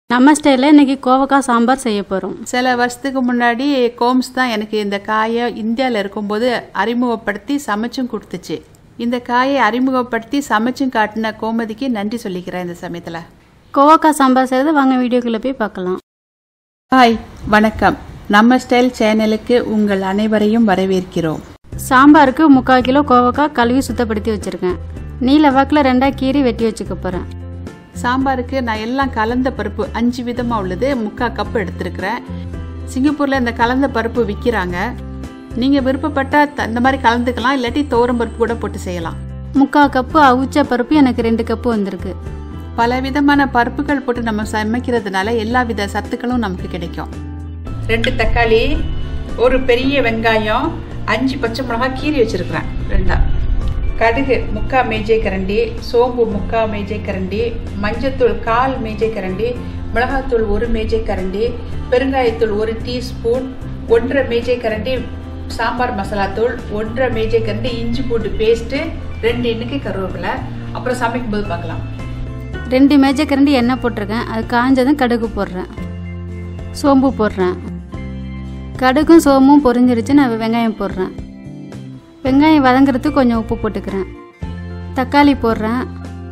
நம்ம ஸ்டைலில் இன்னைக்கு கோவக்காய் சாம்பார் செய்ய போகிறோம் சில வருஷத்துக்கு முன்னாடி கோம்ஸ் தான் எனக்கு இந்த காயை இந்தியாவில் இருக்கும்போது அறிமுகப்படுத்தி சமைச்சும் கொடுத்துச்சு இந்த காயை அறிமுகப்படுத்தி சமைச்சும் காட்டின கோமதிக்கு நன்றி சொல்லிக்கிறேன் இந்த சமயத்தில் கோவக்காய் சாம்பார் செய்கிறது வாங்க வீடியோக்குள்ளே போய் பார்க்கலாம் ஹாய் வணக்கம் நம்ம ஸ்டைல் சேனலுக்கு உங்கள் அனைவரையும் வரவேற்கிறோம் சாம்பாருக்கு முக்கால் கிலோ கோவக்காய் கழுவி சுத்தப்படுத்தி வச்சுருக்கேன் நீல வாக்கில் ரெண்டாக கீறி வெட்டி வச்சுக்க போகிறேன் சாம்பாருக்கு நான் எல்லாம் கலந்த பருப்பு அஞ்சு விதமாக உள்ளது முக்கால் கப் எடுத்திருக்கிறேன் சிங்கப்பூரில் இந்த கலந்த பருப்பு விற்கிறாங்க நீங்கள் விருப்பப்பட்டால் த- இந்த மாதிரி கலந்துக்கலாம் இல்லாட்டி துவரம் பருப்பு கூட போட்டு செய்யலாம் முக்கால் கப்பு அவிச்ச பருப்பு எனக்கு ரெண்டு கப்பு வந்திருக்கு பல விதமான பருப்புகள் போட்டு நம்ம சமைக்கிறதுனால எல்லா வித சத்துக்களும் நமக்கு கிடைக்கும் ரெண்டு தக்காளி ஒரு பெரிய வெங்காயம் அஞ்சு பச்சை மிளகாய் கீறி வச்சிருக்கிறேன் ரெண்டா கடுகு முக்கால் மேஜை கரண்டி சோம்பு முக்கால் மேஜை கரண்டி மஞ்சத்தூள் கால் மேஜை கரண்டி மிளகாத்தூள் ஒரு மேஜை கரண்டி பெருங்காயத்தூள் ஒரு டீஸ்பூன் ஒன்றரை மேஜை கரண்டி சாம்பார் மசாலா தூள் ஒன்றரை மேஜை கரண்டி இஞ்சி பூண்டு பேஸ்ட்டு ரெண்டு எண்ணுக்கு கருவேப்பிலை அப்புறம் சமைக்கும் போது பார்க்கலாம் ரெண்டு மேஜக்கரண்டி எண்ணெய் போட்டிருக்கேன் அது காஞ்சதும் கடுகு போடுறேன் சோம்பு போடுறேன் கடுகும் சோம்பும் பொரிஞ்சிருச்சு நான் வெங்காயம் போடுறேன் வெங்காயம் வதங்குறதுக்கு கொஞ்சம் உப்பு போட்டுக்கிறேன் தக்காளி போடுறேன்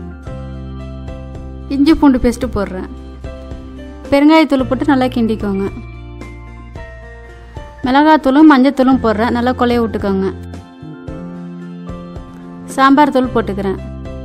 இஞ்சி பூண்டு பேஸ்ட்டு போடுறேன் பெருங்காயத்தூள் போட்டு நல்லா கிண்டிக்கோங்க மிளகாத்தூளும் மஞ்சத்தூளும் போடுறேன் நல்லா கொலைய விட்டுக்கோங்க சாம்பார் தூள் போட்டுக்கிறேன்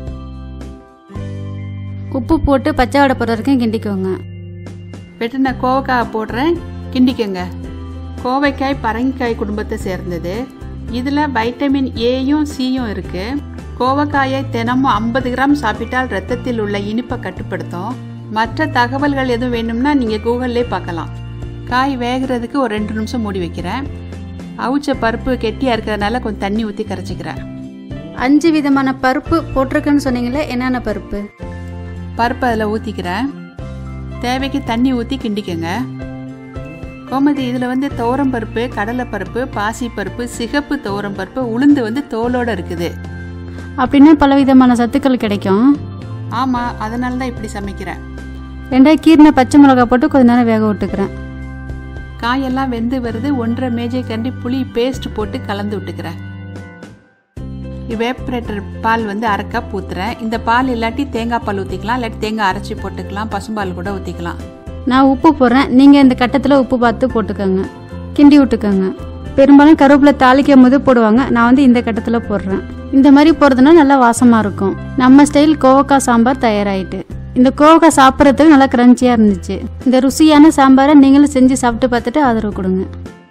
உப்பு போட்டு பச்சை வடை போடுற வரைக்கும் கிண்டிக்கோங்க வெட்டின கோவக்காய் போடுறேன் கிண்டிக்கங்க கோவைக்காய் பரங்கிக்காய் குடும்பத்தை சேர்ந்தது இதில் வைட்டமின் ஏயும் சியும் இருக்கு கோவக்காயை தினமும் ஐம்பது கிராம் சாப்பிட்டால் ரத்தத்தில் உள்ள இனிப்பை கட்டுப்படுத்தும் மற்ற தகவல்கள் எதுவும் வேணும்னா நீங்கள் கூகுள்லே பார்க்கலாம் காய் வேகிறதுக்கு ஒரு ரெண்டு நிமிஷம் மூடி வைக்கிறேன் அவிச்ச பருப்பு கெட்டியாக இருக்கிறதுனால கொஞ்சம் தண்ணி ஊற்றி கரைச்சிக்கிறேன் அஞ்சு விதமான பருப்பு போட்டிருக்குன்னு சொன்னீங்களே என்னென்ன பருப்பு பருப்பு அதில் ஊற்றிக்கிறேன் தேவைக்கு தண்ணி ஊற்றி கிண்டிக்கங்க கோமதி இதில் வந்து துவரம் பருப்பு கடலைப்பருப்பு பாசிப்பருப்பு சிகப்பு துவரம் பருப்பு உளுந்து வந்து தோலோட இருக்குது அப்படின்னா பல விதமான சத்துக்கள் கிடைக்கும் ஆமாம் அதனால தான் இப்படி சமைக்கிறேன் ரெண்டாவது கீரின பச்சை மிளகாய் போட்டு கொஞ்ச நேரம் வேக விட்டுக்கிறேன் காயெல்லாம் வெந்து வருது ஒன்றரை மேஜை கண்டி புளி பேஸ்ட் போட்டு கலந்து விட்டுக்கிறேன் வேப்பரேட்டர் பால் வந்து அரை கப் ஊற்றுறேன் இந்த பால் இல்லாட்டி தேங்காய் பால் ஊற்றிக்கலாம் இல்லாட்டி தேங்காய் அரைச்சி போட்டுக்கலாம் பசும்பால் கூட ஊற்றிக்கலாம் நான் உப்பு போடுறேன் நீங்கள் இந்த கட்டத்தில் உப்பு பார்த்து போட்டுக்கோங்க கிண்டி விட்டுக்கோங்க பெரும்பாலும் கருவேப்பிலை தாளிக்கும் போது போடுவாங்க நான் வந்து இந்த கட்டத்தில் போடுறேன் இந்த மாதிரி போடுறதுனா நல்லா வாசமாக இருக்கும் நம்ம ஸ்டைல் கோவக்காய் சாம்பார் தயாராயிட்டு இந்த கோவக்காய் சாப்பிட்றதுக்கு நல்லா கிரன்ச்சியாக இருந்துச்சு இந்த ருசியான சாம்பாரை நீங்களும் செஞ்சு சாப்பிட்டு பார்த்துட்டு ஆதரவு கொடுங்க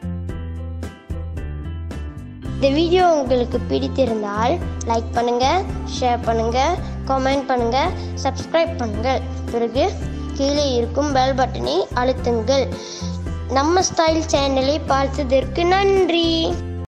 இந்த வீடியோ உங்களுக்கு பிடித்திருந்தால் லைக் பண்ணுங்க ஷேர் பண்ணுங்க கமெண்ட் பண்ணுங்க சப்ஸ்கிரைப் பண்ணுங்கள் பிறகு கீழே இருக்கும் பெல் பட்டனை அழுத்துங்கள் நம்ம ஸ்டைல் சேனலை பார்த்ததற்கு நன்றி